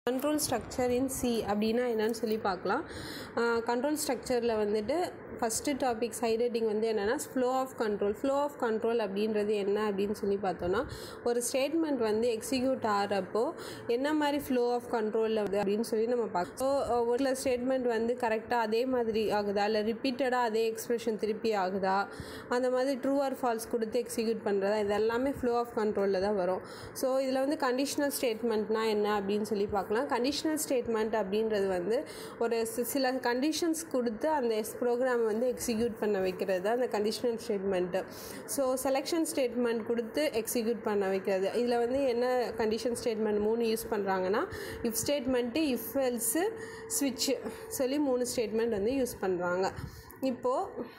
Control structure in C அப்படின்னா என்னன்னு சொல்லி பார்க்கலாம் கண்ட்ரோல் ஸ்ட்ரக்சரில் வந்துட்டு ஃபஸ்ட்டு டாபிக் சைட் ஹெட்டிங் வந்து என்னென்னா flow of control flow of control அப்படின்றது என்ன அப்படின்னு சொல்லி பார்த்தோன்னா ஒரு ஸ்டேட்மெண்ட் வந்து எக்ஸிக்யூட் ஆகிறப்போ என்ன மாதிரி ஃப்ளோ ஆஃப் கண்ட்ரோலில் வருது அப்படின்னு சொல்லி நம்ம பார்க்கணும் ஸோ ஒரு சில ஸ்டேட்மெண்ட் வந்து கரெக்டாக அதே மாதிரி ஆகுதா இல்லை ரிப்பீட்டடாக அதே எக்ஸ்பிரஷன் திருப்பி ஆகுதா அந்த மாதிரி ட்ரூ ஆர் ஃபால்ஸ் கொடுத்து எக்ஸிக்யூட் பண்ணுறதா இது எல்லாமே ஃப்ளோ ஆஃப் கண்ட்ரோலில் தான் வரும் ஸோ இதில் வந்து கண்டிஷனல் ஸ்டேட்மெண்ட்னா என்ன அப்படின்னு சொல்லி பார்க்கலாம் கண்டிஷனல் ஸ்டேட்மெண்ட் அப்படின்றது வந்து ஒரு சி- சில கண்டிஷன்ஸ் கொடுத்து அந்த ப்ரோக்ராம் வந்து எக்ஸிக்யூட் பண்ண வைக்கிறது தான் அந்த conditional statement so selection statement கொடுத்து எக்ஸிக்யூட் பண்ண வைக்கிறது இதில் வந்து என்ன கண்டிஷன் ஸ்டேட்மெண்ட் மூணு யூஸ் பண்ணுறாங்கன்னா இஃப் ஸ்டேட்மெண்ட்டு இஃப் எல்ஸு ஸ்விட்ச் சொல்லி மூணு ஸ்டேட்மெண்ட் வந்து யூஸ் பண்ணுறாங்க இப்போது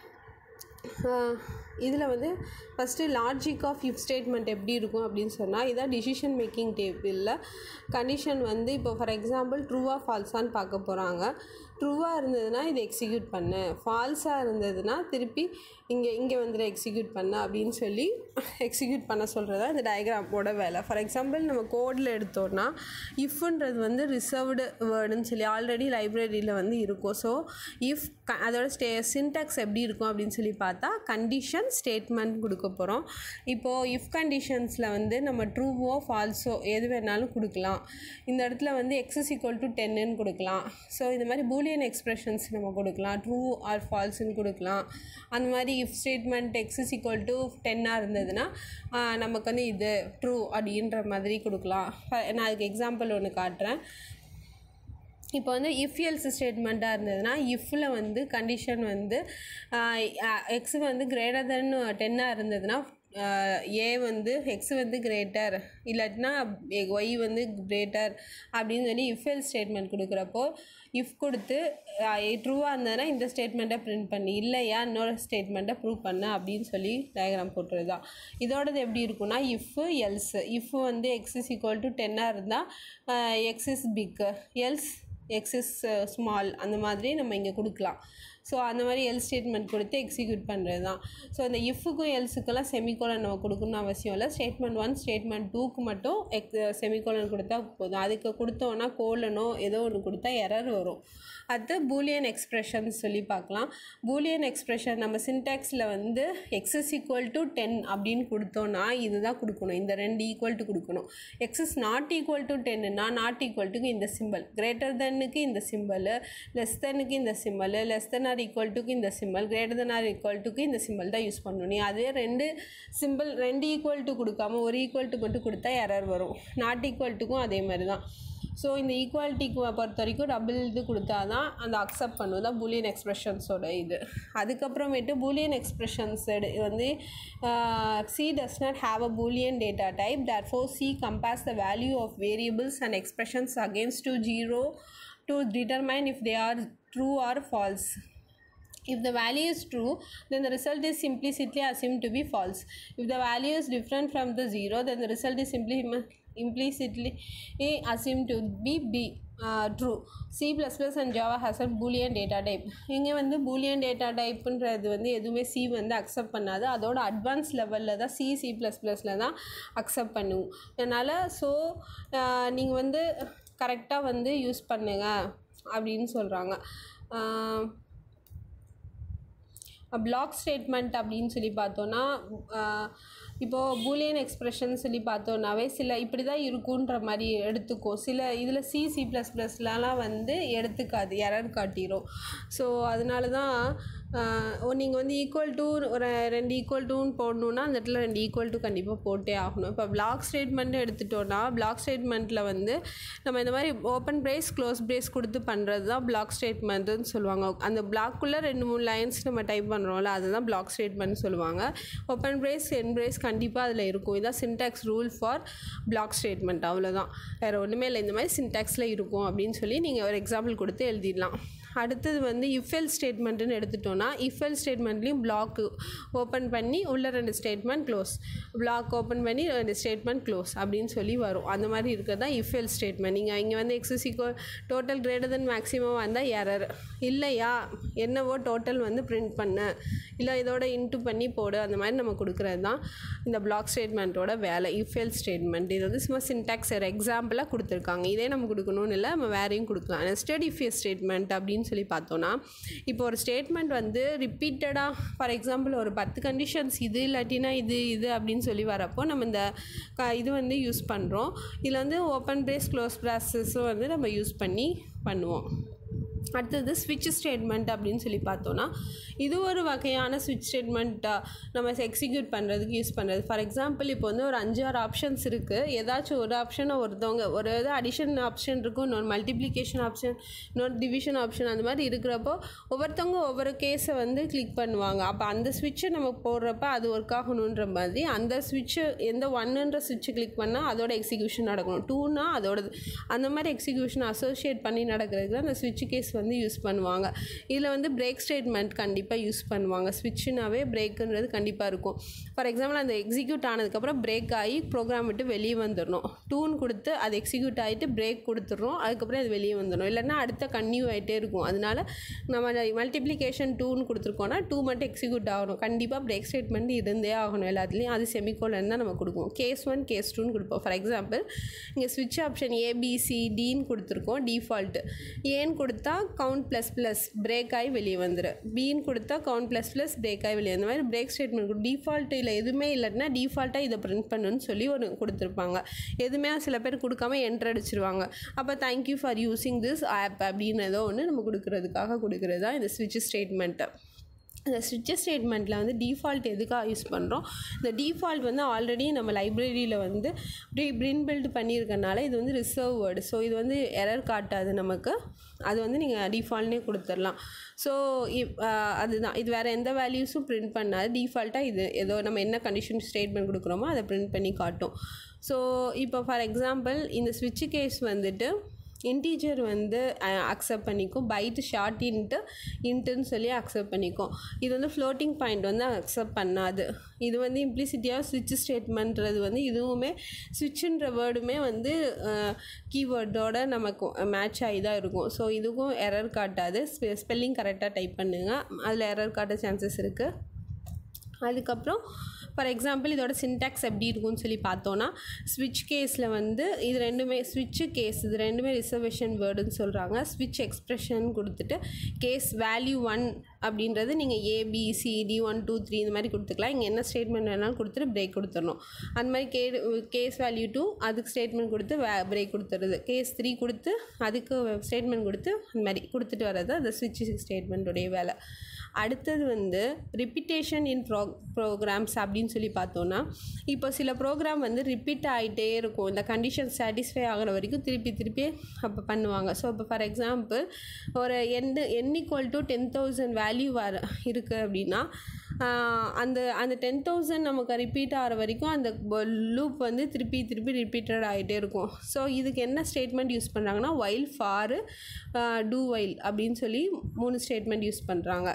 இதில் வந்து first logic of if statement எப்படி இருக்கும் அப்படின்னு சொன்னால் இதான் டிசிஷன் மேக்கிங் டேபிளில் கண்டிஷன் வந்து இப்போ ஃபார் எக்ஸாம்பிள் ட்ரூவாக ஃபால்ஸான்னு பார்க்க போகிறாங்க ட்ரூவாக இருந்ததுன்னா இது எக்ஸிக்யூட் பண்ணு ஃபால்ஸாக இருந்ததுன்னா திருப்பி இங்கே இங்கே வந்துட்டு எக்ஸிக்யூட் பண்ணு அப்படின்னு சொல்லி எக்ஸிக்யூட் பண்ண சொல்கிறது தான் இந்த டயக்ராமோட வேலை ஃபார் எக்ஸாம்பிள் நம்ம கோடில் எடுத்தோன்னா இஃப்ன்றது வந்து ரிசர்வ்டு வேர்டுன்னு சொல்லி ஆல்ரெடி லைப்ரரியில் வந்து இருக்கும் ஸோ இஃப் அதோட ஸ்டே சின்டாக்ஸ் எப்படி இருக்கும் அப்படின்னு சொல்லி பார்த்தா கண்டிஷன் ஸ்டேட்மெண்ட் கொடுக்க போகிறோம் இப்போது இஃப் கண்டிஷன்ஸில் வந்து நம்ம ட்ரூவோ ஃபால்ஸோ எது வேணாலும் கொடுக்கலாம் இந்த இடத்துல வந்து எக்ஸஸ் ஈக்குவல் டு டென்னுன்னு கொடுக்கலாம் ஸோ இந்த மாதிரி பூலியன் எக்ஸ்பிரஷன்ஸ் நம்ம கொடுக்கலாம் ட்ரூ ஆர் ஃபால்ஸ்னு கொடுக்கலாம் அந்த மாதிரி if statement x is equal to டென்னாக இருந்ததுன்னா ஆஹ், நமக்கு வந்து இது ட்ரூ அப்படின்ற மாதிரி கொடுக்கலாம் ஃப- நான் அதுக்கு எக்ஸாம்பிள் ஒன்று காட்டுறேன் இப்போ வந்து இஃப் எல்ஸ் ஸ்டேட்மெண்ட்டாக இருந்ததுன்னா இஃப்பில் வந்து கண்டிஷன் வந்து எக்ஸ் வந்து கிரேட்டர் தென் டென்னாக இருந்ததுன்னா ஏ வந்து எக்ஸ் வந்து கிரேட்டர் இல்லாட்டினா ஒய் வந்து கிரேட்டர் அப்படின்னு சொல்லி இஃப் எல் ஸ்டேட்மெண்ட் கொடுக்குறப்போ இஃப் கொடுத்து ட்ரூவாக இருந்ததுன்னா இந்த ஸ்டேட்மெண்ட்டை பிரிண்ட் பண்ணி இல்லையா இன்னொரு ஸ்டேட்மெண்ட்டை ப்ரூவ் பண்ணு அப்படின்னு சொல்லி டயக்ராம் போட்டுறது தான் இதோடது எப்படி இருக்கும்னா இஃப் எல்ஸ் இஃப் வந்து எக்ஸ் இஸ் ஈக்குவல் டு டென்னாக இருந்தால் x is big else x is small அந்த மாதிரி நம்ம இங்கே கொடுக்கலாம் ஸோ அந்த மாதிரி எல் ஸ்டேட்மெண்ட் கொடுத்து எக்ஸிக்யூட் பண்ணுறது தான் ஸோ இந்த இஃப்க்கும் எல்ஸுக்கெல்லாம் செமிகோலன் நம்ம கொடுக்கணும்னு அவசியம் இல்லை ஸ்டேட்மெண்ட் ஒன் ஸ்டேட்மெண்ட் டூக்கு மட்டும் எக் செமிகோலன் கொடுத்தா போதும் அதுக்கு கொடுத்தோன்னா கோலனோ ஏதோ ஒன்று கொடுத்தா எரர் வரும் அடுத்து பூலியன் எக்ஸ்பிரஷன் சொல்லி பார்க்கலாம் பூலியன் எக்ஸ்பிரஷன் நம்ம சின்டாக்ஸில் வந்து எக்ஸஸ் ஈக்குவல் டு டென் அப்படின்னு கொடுத்தோன்னா இதுதான் கொடுக்கணும் இந்த ரெண்டு ஈக்குவல் டு கொடுக்கணும் எக்ஸஸ் நாட் ஈக்குவல் டு டென்னுனா நாட் ஈக்குவல் டுக்கு இந்த சிம்பிள் கிரேட்டர் தென்னுக்கு இந்த சிம்பிள் லெஸ் தென்னுக்கு இந்த simple less than or equal டுக்கு இந்த simple greater than or equal டுக்கு இந்த சிம்பிள் தான் யூஸ் பண்ணணும் நீ அதே ரெண்டு சிம்பிள் ரெண்டு ஈக்குவல் டு கொடுக்காம ஒரு ஈக்குவல் டு மட்டும் கொடுத்தா எரர் வரும் நாட் ஈக்குவல் டுக்கும் அதே மாதிரி தான் ஸோ இந்த ஈக்குவாலிட்டிக்கு பொறுத்த வரைக்கும் டபுள் இது கொடுத்தா தான் அந்த அக்செப்ட் பண்ணுவது தான் பூலியன் எக்ஸ்பிரஷன்ஸோட இது அதுக்கப்புறமேட்டு பூலியன் எக்ஸ்பிரஷன்ஸ் வந்து C does not have a Boolean data type therefore C compares the value of variables and expressions against to zero to determine if they are true or false If the value is true, then the result is implicitly assumed to be false. If the value is different from the zero, then the result is simply implicitly assumed to be B. Uh, true. C++ and Java has a Boolean data type. இங்கே வந்து Boolean data typeன்றது வந்து எதுவுமே C வந்து accept பண்ணாது அதோட advance லெவலில் தான் C C plus ப்ளஸில் தான் அக்செப்ட் பண்ணுவோம் அதனால் ஸோ நீங்கள் வந்து கரெக்டாக வந்து யூஸ் பண்ணுங்க அப்படின்னு சொல்கிறாங்க பிளாக் ஸ்டேட்மெண்ட் அப்படின்னு சொல்லி பார்த்தோன்னா இப்போது பூலியன் எக்ஸ்பிரஷன் சொல்லி பார்த்தோன்னாவே சில இப்படி தான் இருக்குன்ற மாதிரி எடுத்துக்கும் சில இதில் சி சி ப்ளஸ் ப்ளஸ்லலாம் வந்து எடுத்துக்காது எரர் காட்டிடும் ஸோ அதனால தான் நீங்கள் வந்து ஈக்குவல் டு ஒரு ரெண்டு ஈக்குவல் டூன்னு போடணுன்னா அந்த இடத்துல ரெண்டு ஈக்குவல் டு கண்டிப்பாக போட்டே ஆகணும் இப்போ பிளாக் ஸ்டேட்மெண்ட் எடுத்துட்டோன்னா பிளாக் ஸ்டேட்மெண்ட்டில் வந்து நம்ம இந்த மாதிரி ஓப்பன் பிரேஸ் க்ளோஸ் பிரேஸ் கொடுத்து பண்ணுறது தான் பிளாக் ஸ்டேட்மெண்ட்டுன்னு சொல்லுவாங்க அந்த பிளாக்குள்ளே ரெண்டு மூணு லைன்ஸ் நம்ம டைப் பண்ணுறோம்ல அதுதான் பிளாக் ஸ்டேட்மெண்ட் சொல்லுவாங்க ஓப்பன் பிரேஸ் என் பிரேஸ் கண்டிப்பாக அதில் இருக்கும் இதான் syntax rule for block statement அவ்வளோதான் வேறு ஒன்றுமே இல்லை இந்த மாதிரி சின்டாக்ஸில் இருக்கும் அப்படின்னு சொல்லி நீங்கள் ஒரு எக்ஸாம்பிள் கொடுத்து எழுதிடலாம் அடுத்தது வந்து இஃபெல் ஸ்டேட்மெண்ட்டுன்னு எடுத்துட்டோன்னா இஃபெல் ஸ்டேட்மெண்ட்லேயும் பிளாக் ஓப்பன் பண்ணி உள்ள ரெண்டு ஸ்டேட்மெண்ட் க்ளோஸ் பிளாக் ஓப்பன் பண்ணி ரெண்டு ஸ்டேட்மெண்ட் க்ளோஸ் அப்படின்னு சொல்லி வரும் அந்த மாதிரி இருக்கிறது தான் இஃபெல் ஸ்டேட்மெண்ட் நீங்கள் இங்கே வந்து எக்ஸசிக்கோ டோட்டல் கிரேட்டர் தென் மேக்ஸிமம் வந்தால் எரர் இல்லையா என்னவோ டோட்டல் வந்து பிரிண்ட் பண்ண இல்லை இதோட இன்ட்டு பண்ணி போடு அந்த மாதிரி நம்ம கொடுக்குறது தான் இந்த பிளாக் ஸ்டேட்மெண்ட்டோட வேலை இஃபெல் ஸ்டேட்மெண்ட் இது வந்து சும்மா சின்டாக்ஸ் எக்ஸாம்பிளாக கொடுத்துருக்காங்க இதே நம்ம கொடுக்கணும்னு இல்லை நம்ம வேறையும் கொடுக்கலாம் நெஸ்டட் இஃபியர் ஸ்டேட்மெண்ட் அப்படின்னு சொல்லி பார்த்தோன்னா இப்போ ஒரு ஸ்டேட்மெண்ட் வந்து ரிப்பீட்டடாக ஃபார் எக்ஸாம்பிள் ஒரு பத்து கண்டிஷன்ஸ் இது இல்லாட்டினா இது இது அப்படின்னு சொல்லி வரப்போ நம்ம இந்த க இது வந்து யூஸ் பண்ணுறோம் இதில் வந்து ஓப்பன் பிரேஸ் க்ளோஸ் ப்ராசஸும் வந்து நம்ம யூஸ் பண்ணி பண்ணுவோம் அடுத்தது ஸ்விட்ச் ஸ்டேட்மெண்ட் அப்படின்னு சொல்லி பார்த்தோன்னா இது ஒரு வகையான ஸ்விட்ச் ஸ்டேட்மெண்ட்டாக நம்ம எக்ஸிக்யூட் பண்ணுறதுக்கு யூஸ் பண்ணுறது ஃபார் எக்ஸாம்பிள் இப்போ வந்து ஒரு அஞ்சாறு ஆப்ஷன்ஸ் இருக்குது ஏதாச்சும் ஒரு ஆப்ஷனை ஒருத்தவங்க ஒரு இது அடிஷன் ஆப்ஷன் இருக்கும் இன்னொரு மல்டிப்ளிகேஷன் ஆப்ஷன் இன்னொரு டிவிஷன் ஆப்ஷன் அந்த மாதிரி இருக்கிறப்போ ஒவ்வொருத்தவங்க ஒவ்வொரு கேஸை வந்து கிளிக் பண்ணுவாங்க அப்போ அந்த ஸ்விட்சை நம்ம போடுறப்ப அது ஒர்க் ஆகணுன்ற மாதிரி அந்த ஸ்விட்சு எந்த ஒன்னுன்ற ஸ்விட்சை கிளிக் பண்ணால் அதோட எக்ஸிக்யூஷன் நடக்கணும் டூனா அதோடது அந்த மாதிரி எக்ஸிக்யூஷன் அசோசியேட் பண்ணி நடக்கிறதுக்கு தான் அந்த ஸ்விட்ச் கேஸ் வந்து யூஸ் பண்ணுவாங்க இதில் வந்து பிரேக் ஸ்டேட்மெண்ட் கண்டிப்பாக யூஸ் பண்ணுவாங்க ஸ்விட்சுனாவே பிரேக்குன்றது கண்டிப்பாக இருக்கும் ஃபார் எக்ஸாம்பிள் அந்த எக்ஸிக்யூட் ஆனதுக்கப்புறம் பிரேக் ஆகி ப்ரோக்ராம் விட்டு வெளியே வந்துடணும் டூன் கொடுத்து அது எக்ஸிக்யூட் ஆகிட்டு பிரேக் கொடுத்துட்றோம் அதுக்கப்புறம் அது வெளியே வந்துடணும் இல்லைன்னா அடுத்த கன்டினியூ ஆகிட்டே இருக்கும் அதனால நம்ம மல்டிப்ளிகேஷன் டூன்னு கொடுத்துருக்கோன்னா டூ மட்டும் எக்ஸிக்யூட் ஆகணும் கண்டிப்பாக பிரேக் ஸ்டேட்மெண்ட் இருந்தே ஆகணும் எல்லாத்துலேயும் அது செமிகோலன் தான் நம்ம கொடுக்கும் கேஸ் ஒன் கேஸ் டூன்னு கொடுப்போம் ஃபார் எக்ஸாம்பிள் இங்கே ஸ்விட்ச் ஆப்ஷன் ஏபிசிடின்னு கொடுத்துருக்கோம் டிஃபால்ட்டு ஏன்னு கொடுத்தா கவுண்ட் ப்ளஸ் ப்ளஸ் பிரேக் ஆகி வெளியே வந்துடும் பின்னு கொடுத்தா கவுண்ட் ப்ளஸ் ப்ளஸ் பிரேக் ஆகி வெளியே அந்த மாதிரி பிரேக் ஸ்டேட்மெண்ட் டிஃபால்ட் இல்லை எதுவுமே இல்லைன்னா டிஃபால்ட்டாக இதை பிரிண்ட் பண்ணுன்னு சொல்லி ஒரு கொடுத்துருப்பாங்க எதுவுமே சில பேர் கொடுக்காம என்ட்ரு அடிச்சிருவாங்க அப்போ thank you for using this app அப்படின்னு ஏதோ ஒன்று நம்ம கொடுக்குறதுக்காக கொடுக்குறது தான் இந்த ஸ்விட்ச் ஸ்டேட்மெண்ட்டை இந்த ஸ்விட்ச் ஸ்டேட்மெண்ட்டில் வந்து டிஃபால்ட் எதுக்காக யூஸ் பண்ணுறோம் இந்த டிஃபால்ட் வந்து ஆல்ரெடி நம்ம லைப்ரரியில் வந்து ப்ரீ பிரின் பில்ட் பண்ணியிருக்கனால இது வந்து ரிசர்வ் வேர்டு ஸோ இது வந்து எரர் காட்டாது நமக்கு அது வந்து நீங்கள் டிஃபால்ட்னே கொடுத்துடலாம் ஸோ அதுதான் இது வேறு எந்த வேல்யூஸும் பிரிண்ட் பண்ணாது டிஃபால்ட்டாக இது ஏதோ நம்ம என்ன கண்டிஷன் ஸ்டேட்மெண்ட் கொடுக்குறோமோ அதை பிரிண்ட் பண்ணி காட்டும் ஸோ இப்போ ஃபார் எக்ஸாம்பிள் இந்த ஸ்விட்ச் கேஸ் வந்துட்டு இன்டீஜர் வந்து அக்செப்ட் பண்ணிக்கும் பைட்டு ஷார்ட் இன்ட்டு இன்ட்டுன்னு சொல்லி அக்செப்ட் பண்ணிக்கும் இது வந்து ஃப்ளோட்டிங் பாயிண்ட் வந்து அக்செப்ட் பண்ணாது இது வந்து இம்ப்ளிசிட்டியாக ஸ்விட்ச் ஸ்டேட்மெண்ட்றது வந்து இதுவுமே ஸ்விட்சுன்ற வேர்டுமே வந்து கீவேர்டோட நமக்கு மேட்ச் ஆகி தான் இருக்கும் ஸோ இதுக்கும் எரர் காட்டாது ஸ்பெல்லிங் கரெக்டாக டைப் பண்ணுங்கள் அதில் எரர் காட்ட சான்சஸ் இருக்குது அதுக்கப்புறம் ஃபார் எக்ஸாம்பிள் இதோட சின்டாக்ஸ் எப்படி இருக்கும்னு சொல்லி பார்த்தோன்னா ஸ்விட்ச் கேஸில் வந்து இது ரெண்டுமே ஸ்விட்சு கேஸ் இது ரெண்டுமே ரிசர்வேஷன் வேர்டுன்னு சொல்கிறாங்க ஸ்விட்ச் எக்ஸ்ப்ரெஷன் கொடுத்துட்டு கேஸ் வேல்யூ ஒன் அப்படின்றது நீங்கள் ஏபிசிடி ஒன் டூ த்ரீ இந்த மாதிரி கொடுத்துக்கலாம் இங்கே என்ன ஸ்டேட்மெண்ட் வேணாலும் கொடுத்துட்டு பிரேக் கொடுத்துடணும் அந்த மாதிரி கே கேஸ் வேல்யூ டூ அதுக்கு ஸ்டேட்மெண்ட் கொடுத்து வே பிரேக் கொடுத்துருது கேஸ் த்ரீ கொடுத்து அதுக்கு ஸ்டேட்மெண்ட் கொடுத்து அந்த மாதிரி கொடுத்துட்டு வர்றது அந்த ஸ்விட்ச் ஸ்டேட்மெண்ட்டுடைய வேலை அடுத்தது வந்து ரிப்பீட்டேஷன் இன் ப்ரோ ப்ரோக்ராம்ஸ் அப்படின்னு சொல்லி பார்த்தோன்னா இப்போ சில ப்ரோக்ராம் வந்து ரிப்பீட் ஆகிட்டே இருக்கும் இந்த கண்டிஷன் சாட்டிஸ்ஃபை ஆகிற வரைக்கும் திருப்பி திருப்பி அப்போ பண்ணுவாங்க ஸோ இப்போ ஃபார் எக்ஸாம்பிள் ஒரு and N equal to ten thousand value வர இருக்குது அப்படின்னா அந்த அந்த டென் தௌசண்ட் நமக்கு ரிப்பீட் ஆகிற வரைக்கும் அந்த லூப் வந்து திருப்பி திருப்பி ரிப்பீட்டட் ஆகிட்டே இருக்கும் ஸோ இதுக்கு என்ன ஸ்டேட்மெண்ட் யூஸ் பண்ணுறாங்கன்னா வைல் ஃபாரு டூ வைல் அப்படின்னு சொல்லி மூணு ஸ்டேட்மெண்ட் யூஸ் பண்ணுறாங்க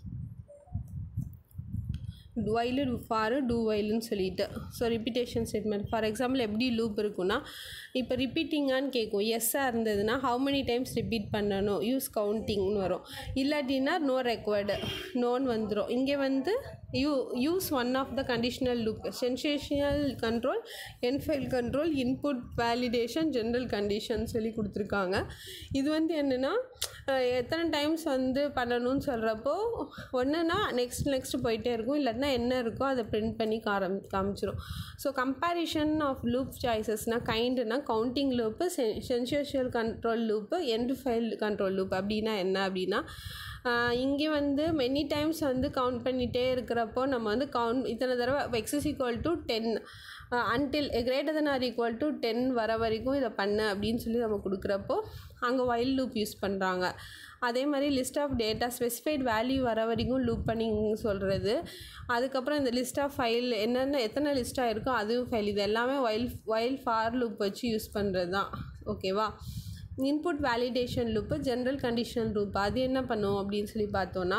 வைலு ஃபாரு டூ வைலுன்னு சொல்லிட்டு so repetition statement for example எப்படி லூப் இருக்குன்னா இப்போ ரிப்பீட்டிங்கான்னு கேட்கும் எஸ்ஸாக இருந்ததுன்னா ஹவு மெனி டைம்ஸ் ரிப்பீட் பண்ணணும் யூஸ் கவுண்டிங்னு வரும் இல்லாட்டினா நோ ரெக்வர்டு நோன் வந்துடும் இங்கே வந்து you use one of the conditional loop சென்சேஷனல் control end file control input validation general condition சொல்லி கொடுத்துருக்காங்க இது வந்து என்னென்னா எத்தனை டைம்ஸ் வந்து பண்ணணும்னு சொல்கிறப்போ ஒன்றுனா நெக்ஸ்ட் நெக்ஸ்ட் போயிட்டே இருக்கும் இல்லாட்டினா என்ன இருக்கோ அதை பிரிண்ட் பண்ணி காரம் காமிச்சிரும் ஸோ கம்பேரிஷன் ஆஃப் லூப் சாய்ஸஸ்னால் கைண்டுனா counting loop sequential control loop end file control loop அப்படின்னா என்ன அப்படின்னா இங்கே வந்து மெனி டைம்ஸ் வந்து கவுண்ட் பண்ணிகிட்டே இருக்கிறப்போ நம்ம வந்து கவுண்ட் இத்தனை தடவை x is equal to ten until greater than or equal to ten வர வரைக்கும் இதை பண்ணு அப்படின்னு சொல்லி நம்ம கொடுக்குறப்போ அங்கே வைல்ட் லூப் யூஸ் பண்ணுறாங்க அதே மாதிரி list of data specified value வர வரைக்கும் லூப் பண்ணி சொல்கிறது அதுக்கப்புறம் இந்த லிஸ்ட் ஆஃப் ஃபைல் என்னென்ன எத்தனை லிஸ்ட்டாக இருக்கோ அதுவும் ஃபைல் இது எல்லாமே வைல் வைல் ஃபார் லூப் வச்சு யூஸ் பண்ணுறது தான் ஓகேவா input validation loop general conditional loop அது என்ன பண்ணும் அப்படின்னு சொல்லி பார்த்தோன்னா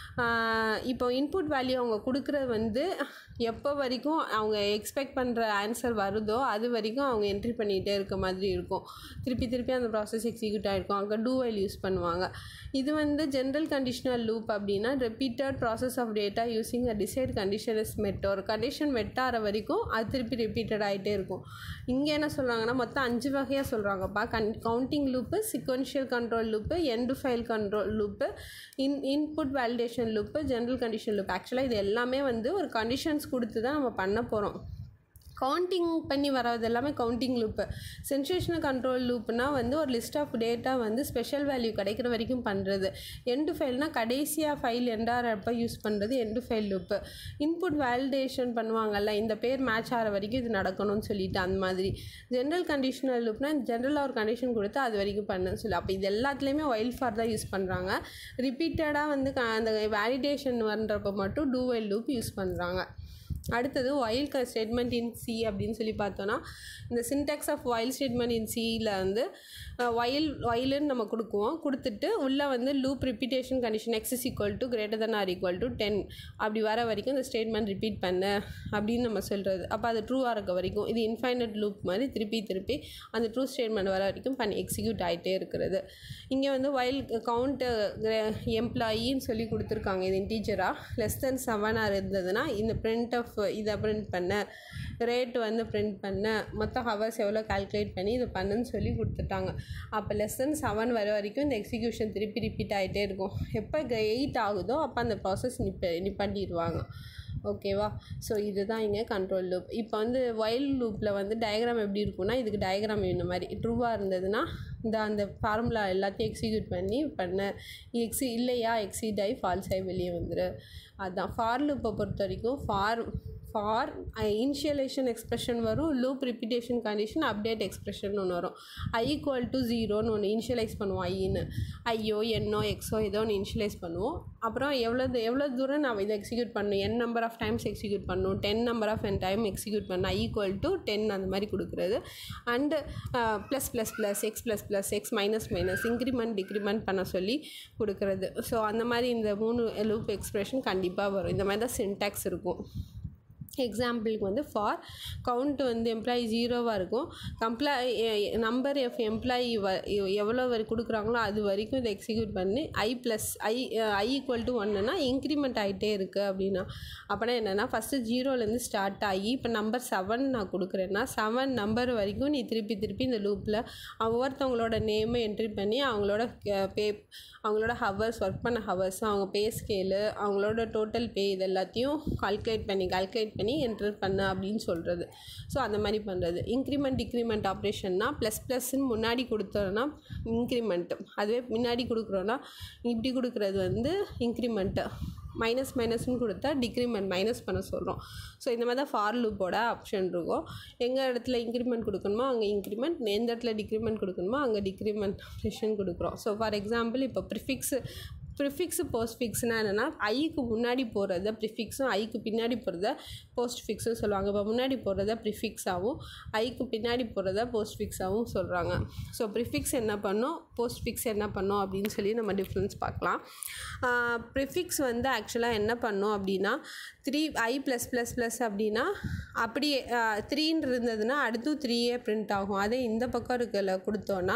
இப்போ இன்புட் வேல்யூ அவங்க கொடுக்குறது வந்து எப்போ வரைக்கும் அவங்க எக்ஸ்பெக்ட் பண்ணுற ஆன்சர் வருதோ அது வரைக்கும் அவங்க என்ட்ரி பண்ணிகிட்டே இருக்க மாதிரி இருக்கும் திருப்பி திருப்பி அந்த ப்ராசஸ் எக்ஸிக்யூட் ஆகிருக்கும் அங்கே டூ வைல் யூஸ் பண்ணுவாங்க இது வந்து ஜென்ரல் கண்டிஷனல் லூப் அப்படின்னா repeated process of data using a decide condition is met ஒரு கண்டிஷன் மெட்டாகிற வரைக்கும் அது திருப்பி ரிப்பீட்டட் ஆகிட்டே இருக்கும் இங்கே என்ன சொல்கிறாங்கன்னா மொத்தம் அஞ்சு வகையாக சொல்கிறாங்கப்பா கன் counting loop sequential control loop end file control loop in input validation loop general condition loop ஆக்சுவலாக இது எல்லாமே வந்து ஒரு கண்டிஷன்ஸ் கொடுத்து தான் நம்ம பண்ண போகிறோம் கவுண்டிங் பண்ணி வர்றது எல்லாமே கவுண்டிங் லூப்பு சென்சேஷனல் கண்ட்ரோல் லூப்னா வந்து ஒரு லிஸ்ட் ஆஃப் டேட்டா வந்து ஸ்பெஷல் வேல்யூ கிடைக்கிற வரைக்கும் பண்ணுறது எண்டு ஃபைல்னால் கடைசியாக ஃபைல் எண்டாகிறப்ப யூஸ் பண்ணுறது end file loop input validation பண்ணுவாங்கல்ல இந்த பேர் மேட்ச் ஆகிற வரைக்கும் இது நடக்கணும்னு சொல்லிட்டு அந்த மாதிரி ஜென்ரல் கண்டிஷனல் லூப்னா ஜென்ரலாக ஒரு கண்டிஷன் கொடுத்து அது வரைக்கும் பண்ணுன்னு சொல்லி அப்போ இது எல்லாத்துலேயுமே ஒயில் ஃபார் தான் யூஸ் பண்ணுறாங்க ரிப்பீட்டடாக வந்து க அந்த வேலிடேஷன் பண்ணுறப்ப மட்டும் டூ வைல் லூப் யூஸ் பண்ணுறாங்க அடுத்தது ஒயில் க ஸ்டேட்மெண்ட் இன் சி அப்படின்னு சொல்லி பார்த்தோன்னா இந்த syntax of while statement in சியில் வந்து ஒயில் ஒயிலுன்னு நம்ம கொடுக்குவோம் கொடுத்துட்டு உள்ளே வந்து loop repetition condition x is equal to greater than or equal to ten அப்படி வர வரைக்கும் இந்த ஸ்டேட்மெண்ட் ரிப்பீட் பண்ணு அப்படின்னு நம்ம சொல்கிறது அப்போ அது ட்ரூவாக இருக்க வரைக்கும் இது இன்ஃபைனட் லூப் மாதிரி திருப்பி திருப்பி அந்த ட்ரூ ஸ்டேட்மெண்ட் வர வரைக்கும் பண்ணி எக்ஸிக்யூட் ஆகிட்டே இருக்கிறது இங்கே வந்து ஒயில் கவுண்ட்டு எம்ப்ளாயின்னு சொல்லி கொடுத்துருக்காங்க இது இன்டீஜராக லெஸ் தென் செவனாக இருந்ததுன்னா இந்த பிரிண்ட் ஆஃப் இதை பிரிண்ட் பண்ண ரேட் வந்து பிரிண்ட் பண்ண மொத்த ஹவர்ஸ் எவ்வளோ கால்குலேட் பண்ணி இதை பண்ணுன்னு சொல்லி கொடுத்துட்டாங்க அப்போ லெஸ் தென் செவன் வர வரைக்கும் இந்த எக்ஸிக்யூஷன் திருப்பி ரிப்பீட் ஆகிட்டே இருக்கும் எப்போ எயிட் ஆகுதோ அப்போ அந்த ப்ராசஸ் நிப்ப நிப்பாட்டிடுவாங்க ஓகேவா ஸோ இதுதான் இங்கே கண்ட்ரோல் லூப் இப்போ வந்து ஒயில் லூப்பில் வந்து டயக்ராம் எப்படி இருக்கும்னா இதுக்கு டயக்ராம் இந்த மாதிரி ட்ரூவாக இருந்ததுன்னா இந்த அந்த ஃபார்முலா எல்லாத்தையும் எக்ஸிக்யூட் பண்ணி பண்ண எக்ஸி இல்லையா எக்ஸிட் ஆகி ஃபால்ஸ் ஆகி வெளியே வந்துடு அதுதான் ஃபார் லூப்பை பொறுத்த வரைக்கும் ஃபார் ஃபார் இனிஷியலேஷன் எக்ஸ்ப்ரெஷன் வரும் loop repetition condition update expression ஒன்று வரும் ஐ ஈக்குவல் டு ஜீரோன்னு ஒன்று இனிஷியலைஸ் பண்ணுவோம் ஐன்னு ஐயோ என்னோ எக்ஸோ ஏதோ ஒன்று இனிஷியலைஸ் பண்ணுவோம் அப்புறம் எவ்வளோ எவ்வளோ தூரம் நான் இதை எக்ஸிக்யூட் பண்ணணும் N number of times execute பண்ணணும் ten number of N time execute பண்ண ஐ ஈக்குவல் டு டென் அந்த மாதிரி கொடுக்குறது and plus plus plus X plus plus X minus minus increment decrement பண்ண சொல்லி கொடுக்குறது ஸோ அந்த மாதிரி இந்த மூணு லூப் எக்ஸ்ப்ரெஷன் கண்டிப்பாக வரும் இந்த மாதிரி தான் சின்டாக்ஸ் இருக்கும் எக்ஸாம்பிளுக்கு வந்து ஃபார் கவுண்ட் வந்து எம்ப்ளாயி ஜீரோவாக இருக்கும் கம்ப்ளாய் நம்பர் எஃப் எம்ப்ளாயி வ எவ்வளோ வரை கொடுக்குறாங்களோ அது வரைக்கும் இதை எக்ஸிக்யூட் பண்ணி I plus I I equal to ஒன்றுனா இன்க்ரிமெண்ட் ஆகிட்டே இருக்குது அப்படின்னா அப்படின்னா என்னென்னா ஃபஸ்ட்டு ஜீரோலேருந்து ஸ்டார்ட் ஆகி இப்போ நம்பர் செவன் நான் கொடுக்குறேன்னா செவன் நம்பர் வரைக்கும் நீ திருப்பி திருப்பி இந்த லூப்பில் ஒவ்வொருத்தவங்களோட நேமை என்ட்ரி பண்ணி அவங்களோட பே அவங்களோட ஹவர்ஸ் ஒர்க் பண்ண ஹவர்ஸ் அவங்க பே ஸ்கேலு அவங்களோட டோட்டல் பே இது எல்லாத்தையும் கால்குலேட் பண்ணி கால்குலேட் பண்ணி என்டர் பண்ண அப்படின்னு சொல்கிறது ஸோ அந்த மாதிரி பண்ணுறது இன்க்ரிமெண்ட் டிக்ரிமெண்ட் ஆப்ரேஷன்னா ப்ளஸ் ப்ளஸ்ன்னு முன்னாடி கொடுத்தோன்னா இன்க்ரிமெண்ட்டு அதுவே முன்னாடி கொடுக்குறோன்னா இப்படி கொடுக்குறது வந்து இன்க்ரிமெண்ட்டு மைனஸ் மைனஸ்னு கொடுத்தா டிக்ரிமெண்ட் மைனஸ் பண்ண சொல்கிறோம் ஸோ இந்த மாதிரி தான் ஃபார் லூப்போட ஆப்ஷன் இருக்கும் எங்கள் இடத்துல இன்க்ரிமெண்ட் கொடுக்கணுமோ அங்கே இன்க்ரிமெண்ட் எந்த இடத்துல டிக்ரிமெண்ட் கொடுக்கணுமோ அங்கே டிக்ரிமெண்ட் ஆப்ரேஷன் கொடுக்குறோம் ஸோ ஃபார் எக்ஸாம்பிள் இப்போ ப்ரிஃபிக்ஸு ப்ரிஃபிக்ஸு போஸ்ட் ஃபிக்ஸ்னால் என்னென்னா ஐக்கு முன்னாடி போகிறத ப்ரிஃபிக்ஸும் ஐக்கு பின்னாடி போகிறத போஸ்ட் ஃபிக்ஸும் சொல்லுவாங்க இப்போ முன்னாடி போகிறத ப்ரிஃபிக்ஸாகவும் ஐக்கு பின்னாடி போகிறத போஸ்ட் ஃபிக்ஸாகவும் சொல்கிறாங்க ஸோ ப்ரிஃபிக்ஸ் என்ன பண்ணும் போஸ்ட் ஃபிக்ஸ் என்ன பண்ணும் அப்படின்னு சொல்லி நம்ம டிஃப்ரென்ஸ் பார்க்கலாம் ப்ரிஃபிக்ஸ் வந்து ஆக்சுவலாக என்ன பண்ணும் அப்படின்னா three I plus plus plus அப்படின்னா அப்படியே த்ரீன்னு இருந்ததுன்னா அடுத்தும் த்ரீயே பிரிண்ட் ஆகும் அதே இந்த பக்கம் இருக்கல கொடுத்தோன்னா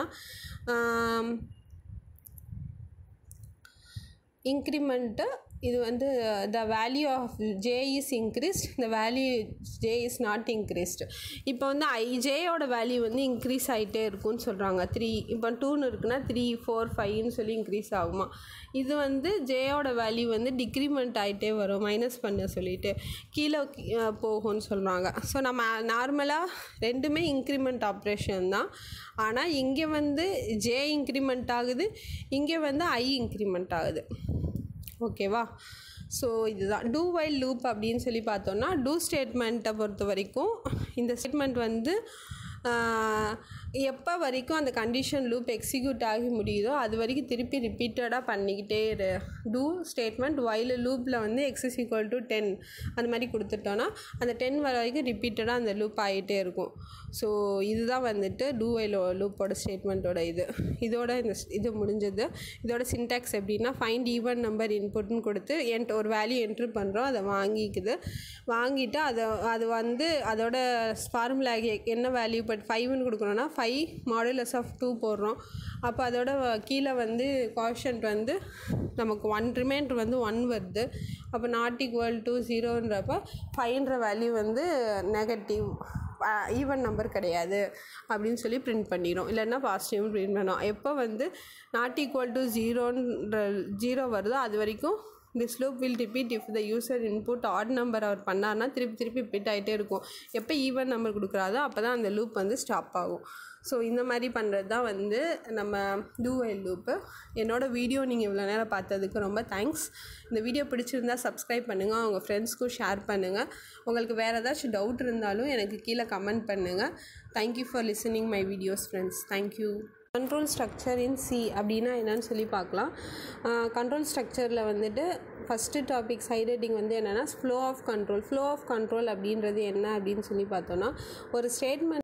இன்க்ரிமெண்ட்டு இது வந்து the value of J is increased the value J is not increased இப்போ வந்து ஐ ஜேயோட வேல்யூ வந்து இன்க்ரீஸ் ஆகிட்டே இருக்கும்னு சொல்கிறாங்க த்ரீ இப்போ டூன்னு இருக்குன்னா த்ரீ ஃபோர் ஃபைவ்னு சொல்லி இன்க்ரீஸ் ஆகுமா இது வந்து ஜேயோட வேல்யூ வந்து டிக்ரிமெண்ட் ஆகிட்டே வரும் மைனஸ் பண்ண சொல்லிட்டு கீழே போகும்னு சொல்கிறாங்க ஸோ நம்ம நார்மலாக ரெண்டுமே இன்க்ரிமெண்ட் ஆப்ரேஷன் தான் ஆனால் இங்கே வந்து ஜே இன்க்ரிமெண்ட் ஆகுது இங்கே வந்து ஐ இன்க்ரிமெண்ட் ஆகுது ஓகேவா ஸோ இதுதான் டூ வைல் லூப் அப்படின்னு சொல்லி பார்த்தோன்னா டூ ஸ்டேட்மெண்ட்டை பொறுத்த வரைக்கும் இந்த ஸ்டேட்மெண்ட் வந்து எப்போ வரைக்கும் அந்த கண்டிஷன் லூப் எக்ஸிக்யூட் ஆகி முடியுதோ அது வரைக்கும் திருப்பி ரிப்பீட்டடாக பண்ணிக்கிட்டே இரு டூ ஸ்டேட்மெண்ட் வைல் லூப்பில் வந்து எக்ஸஸ் ஈக்குவல் டு டென் அந்த மாதிரி கொடுத்துட்டோன்னா அந்த டென் வர வரைக்கும் ரிப்பீட்டடாக அந்த லூப் ஆகிட்டே இருக்கும் ஸோ இதுதான் வந்துட்டு டூ வைல் லூப்போட ஸ்டேட்மெண்ட்டோட இது இதோட இந்த இது முடிஞ்சது இதோட சின்டாக்ஸ் எப்படின்னா ஃபைண்ட் ஈவன் நம்பர் இன்புட்னு கொடுத்து என்ட் ஒரு வேல்யூ என்ட்ரு பண்ணுறோம் அதை வாங்கிக்குது வாங்கிட்டு அதை அது வந்து அதோட ஃபார்முலா என்ன வேல்யூ பட் ஃபைவ்னு கொடுக்குறோன்னா ஃபைவ் மாடுலஸ் ஆஃப் டூ போடுறோம் அப்போ அதோட கீழே வந்து காஷன்ட் வந்து நமக்கு ஒன் ரிமைண்டர் வந்து ஒன் வருது அப்போ நாட் ஈக்குவல் டு ஜீரோன்றப்ப ஃபைவ்ன்ற வேல்யூ வந்து நெகட்டிவ் ஈவன் நம்பர் கிடையாது அப்படின்னு சொல்லி பிரிண்ட் பண்ணிடும் இல்லைன்னா பாசிட்டிவ் பிரிண்ட் பண்ணோம் எப்போ வந்து நாட் ஈக்குவல் டு ஜீரோன்ற ஜீரோ வருதோ அது வரைக்கும் this loop will repeat if the user input odd number அவர் பண்ணார்னா திருப்பி திருப்பி ரிப்பீட் ஆகிட்டே இருக்கும் எப்போ ஈவன் நம்பர் கொடுக்குறாதோ அப்போ தான் அந்த லூப் வந்து ஸ்டாப் ஆகும் ஸோ இந்த மாதிரி பண்ணுறது தான் வந்து நம்ம டூ வைல் லூப்பு என்னோடய வீடியோ நீங்கள் இவ்வளோ நேரம் பார்த்ததுக்கு ரொம்ப தேங்க்ஸ் இந்த வீடியோ பிடிச்சிருந்தா சப்ஸ்கிரைப் பண்ணுங்கள் உங்கள் ஃப்ரெண்ட்ஸ்க்கும் ஷேர் பண்ணுங்கள் உங்களுக்கு வேறு ஏதாச்சும் டவுட் இருந்தாலும் எனக்கு கீழே கமெண்ட் பண்ணுங்கள் thank you for listening my videos friends thank you control structure in C அப்படின்னா என்னன்னு சொல்லி பார்க்கலாம் கண்ட்ரோல் ஸ்ட்ரக்சரில் வந்துட்டு ஃபஸ்ட்டு டாபிக் சைட் ஹெட்டிங் வந்து என்னென்னா flow of control flow of control அப்படின்றது என்ன அப்படின்னு சொல்லி பார்த்தோன்னா ஒரு ஸ்டேட்மெண்ட்